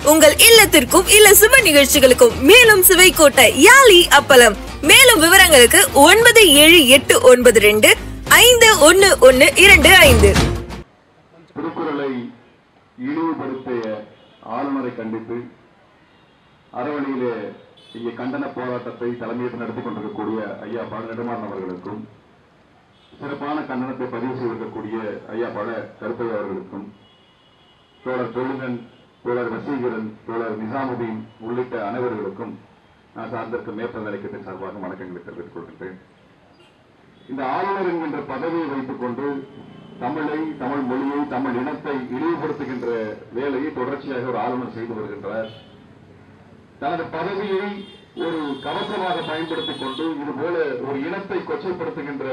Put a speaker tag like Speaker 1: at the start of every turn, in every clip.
Speaker 1: உங்கள் இல்லத்திற்கும் இல்ல சுப நிகழ்ச்சிகளுக்கும் மேலும் சுவை கோட்ட யாலி அப்பளம் மேலும் விவரங்களுக்கு ஒன்பது ஏழு எட்டு ஒன்பது ரெண்டு ஐந்து ஒன்னு ஒன்னு இரண்டு ஐந்து
Speaker 2: திருக்குறளை இழிவுபடுத்திய ஆளுநரை கண்டித்து அறவழியிலே இங்கே கண்டன போராட்டத்தை தலைமையேற்று நடத்தி கொண்டிருக்கக்கூடிய ஐயா பல நெடுமாறன் அவர்களுக்கும் சிறப்பான கண்டனத்தை பதிவு செய்திருக்கக்கூடிய ஐயா பல கருப்பை அவர்களுக்கும் தோழர் தொழிலன் தோழர் வசீகரன் தோழர் நிசாமுதீன் உள்ளிட்ட அனைவர்களுக்கும் நான் சார்ந்திருக்கும் மேற்பல் நிலைக்கத்தின் சார்பாக வணக்கங்களை தெரிவித்துக் கொள்கின்றேன் இந்த ஆளுநர் என்கின்ற பதவியை வைத்துக் கொண்டு தமிழை தமிழ் மொழியை தமிழ் இனத்தை இழிவுபடுத்துகின்ற வேலையை தொடர்ச்சியாக ஒரு ஆளுநர் செய்து வருகின்றார் தனது பதவியை ஒரு கவசமாக பயன்படுத்திக் கொண்டு இது போல ஒரு இனத்தை கொச்சைப்படுத்துகின்ற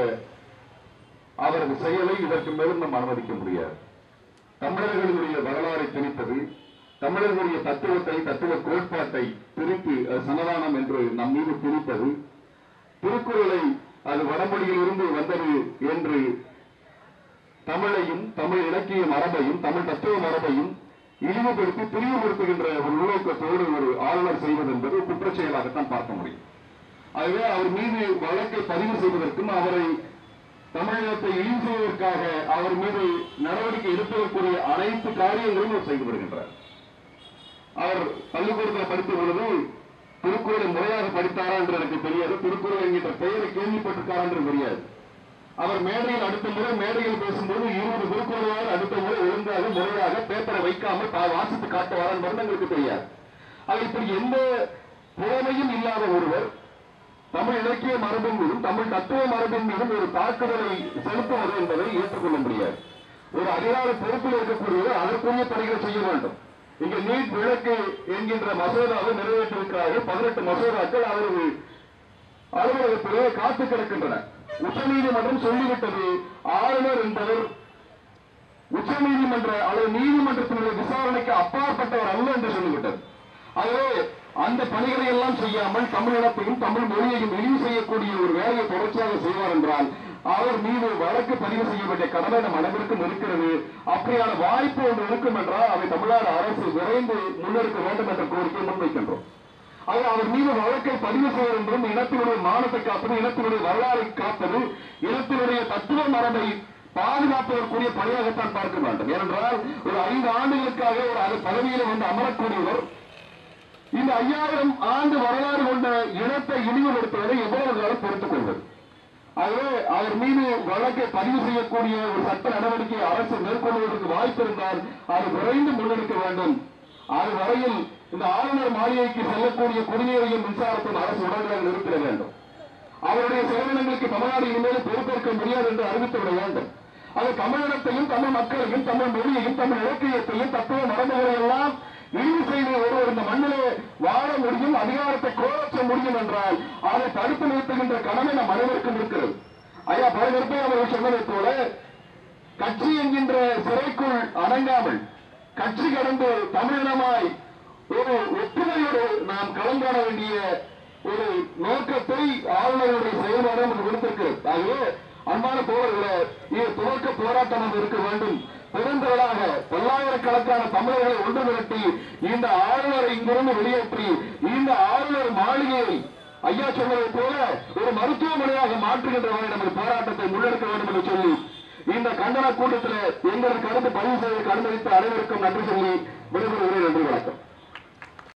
Speaker 2: அவரது செயலை இதற்கு மேலும் நாம் அனுமதிக்க முடியாது தமிழர்களுடைய வரலாறை திணிப்பது தமிழர்களுடைய தத்துவத்தை தத்துவ கோட்பாட்டை பிரித்து அது சனதானம் என்று நம் மீது திணிப்பது திருக்குறளை அது வடமொழியில் இருந்து வந்தது என்று தமிழையும் தமிழ் இலக்கிய மரபையும் தமிழ் தத்துவ மரபையும் இழிவுபடுத்தி பிரிவுபடுத்துகின்ற ஒரு உள்நோக்கத்தோடு ஒரு ஆளுநர் செய்வது என்பது குற்றச் செயலாகத்தான் பார்க்க முடியும் ஆகவே அவர் மீது வழக்கை பதிவு செய்வதற்கும் அவரை தமிழகத்தை இழிவு செய்வதற்காக அவர் மீது நடவடிக்கை எடுப்பதற்குரிய அனைத்து காரியங்களும் அவர் செய்து வருகின்றார் அவர் பள்ளிக்கூடத்தில் படித்த பொழுது திருக்குறளை முறையாக படித்தாரா என்று எனக்கு தெரியாது திருக்குறள் என்கின்ற பெயரை கேள்விப்பட்டிருக்காரா என்று தெரியாது அவர் மேடையில் அடுத்த முறை மேடையில் பேசும்போது இருபது திருக்குறளால் அடுத்த முறை ஒழுங்காக முறையாக பேப்பரை வைக்காமல் பா- வாசித்து காட்டுவார் என்பது எங்களுக்கு தெரியாது அது இப்படி எந்த புலமையும் இல்லாத ஒருவர் தமிழ் இலக்கிய மரபின் மீதும் தமிழ் தத்துவ மரபின் மீதும் ஒரு தாக்குதலை செலுத்துவது என்பதை ஏற்றுக்கொள்ள முடியாது ஒரு அதிகார பொறுப்பில் இருக்கக்கூடியவர் அதற்குரிய பணிகளை செய்ய வேண்டும் இங்க நீட் விளக்கு என்கின்ற மசோதாவை நிறைவேற்றிருக்கிறார்கள் பதினெட்டு மசோதாக்கள் அவரது அலுவலகத்திலே காத்து கிடக்கின்றன உச்சநீதிமன்றம் சொல்லிவிட்டது ஆளுநர் என்பவர் உச்சநீதிமன்ற அல்லது நீதிமன்றத்தினுடைய விசாரணைக்கு அப்பாற்பட்டவர் அல்ல என்று சொல்லிவிட்டது ஆகவே அந்த பணிகளை எல்லாம் செய்யாமல் தமிழினத்தையும் தமிழ் மொழியையும் இழிவு செய்யக்கூடிய ஒரு வேலையை தொடர்ச்சியாக செய்வார் என்றால் அவர் மீது வழக்கு பதிவு செய்ய வேண்டிய கடமை நம் அனைவருக்கும் இருக்கிறது அப்படியான வாய்ப்பு ஒன்று இருக்கும் என்றால் அதை தமிழ்நாடு அரசு விரைந்து முன்னெடுக்க வேண்டும் என்ற கோரிக்கையை முன்வைக்கின்றோம் அது அவர் மீது வழக்கை பதிவு செய்வது என்றும் இனத்தினுடைய மானத்தை காப்பது இனத்தினுடைய வரலாறை காப்பது இனத்தினுடைய தத்துவ மரபை பாதுகாப்பதற்குரிய பணியாகத்தான் பார்க்க வேண்டும் ஏனென்றால் ஒரு ஐந்து ஆண்டுகளுக்காக ஒரு அது பதவியில் வந்து அமரக்கூடியவர் இந்த ஐயாயிரம் ஆண்டு வரலாறு கொண்ட இனத்தை இழிவுபடுத்துவதை எவ்வளவு காலம் பொறுத்துக் கொள்வது ஆகவே அவர் மீது வழக்கை பதிவு செய்யக்கூடிய ஒரு சட்ட நடவடிக்கையை அரசு மேற்கொள்வதற்கு வாய்ப்பு இருந்தால் அது விரைந்து முன்னெடுக்க வேண்டும் அது வரையில் இந்த ஆளுநர் மாளிகைக்கு செல்லக்கூடிய குடிநீரையும் மின்சாரத்தையும் அரசு உடனடியாக நிறுத்திட வேண்டும் அவருடைய செலவினங்களுக்கு தமிழ்நாடு இனிமேல் பொறுப்பேற்க முடியாது என்று அறிவித்துவிட வேண்டும் அது தமிழினத்தையும் தமிழ் மக்களையும் தமிழ் மொழியையும் தமிழ் இலக்கியத்தையும் தத்துவ மரபுகளை எல்லாம் இழிவு செய்து ஒருவர் இந்த மண்ணிலே வாழ முடியும் அதிகாரத்தை கோரச்ச முடியும் என்றால் அதை தடுத்து நிறுத்துகின்ற கடமை நம் அனைவருக்கும் இருக்கிறது ஐயா பலகற்பை அவர்கள் சொன்னதைப் போல கட்சி என்கின்ற சிறைக்குள் அடங்காமல் கட்சி கடந்து தமிழினமாய் ஒரு ஒற்றுமையோடு நாம் கலந்தாட வேண்டிய ஒரு நோக்கத்தை ஆளுநருடைய செயல்பாடு நமக்கு விடுத்திருக்கிறது ஆகவே அன்பான தோழர்களே இது துவக்க போராட்டம் இருக்க வேண்டும் பெருந்திரளாக பல்லாயிரக்கணக்கான தமிழர்களை ஒன்று திரட்டி இந்த ஆளுநரை இங்கிருந்து வெளியேற்றி இந்த ஆளுநர் மாளிகையை ஐயா சொன்னதைப் போல ஒரு மருத்துவமனையாக மாற்றுகின்ற வரை நமது போராட்டத்தை முன்னெடுக்க வேண்டும் என்று சொல்லி இந்த கண்டன கூட்டத்தில் எங்களது கருத்து பதிவு செய்வதற்கு அனுமதித்த அனைவருக்கும் நன்றி சொல்லி விடைபெறுகிறேன் நன்றி வணக்கம்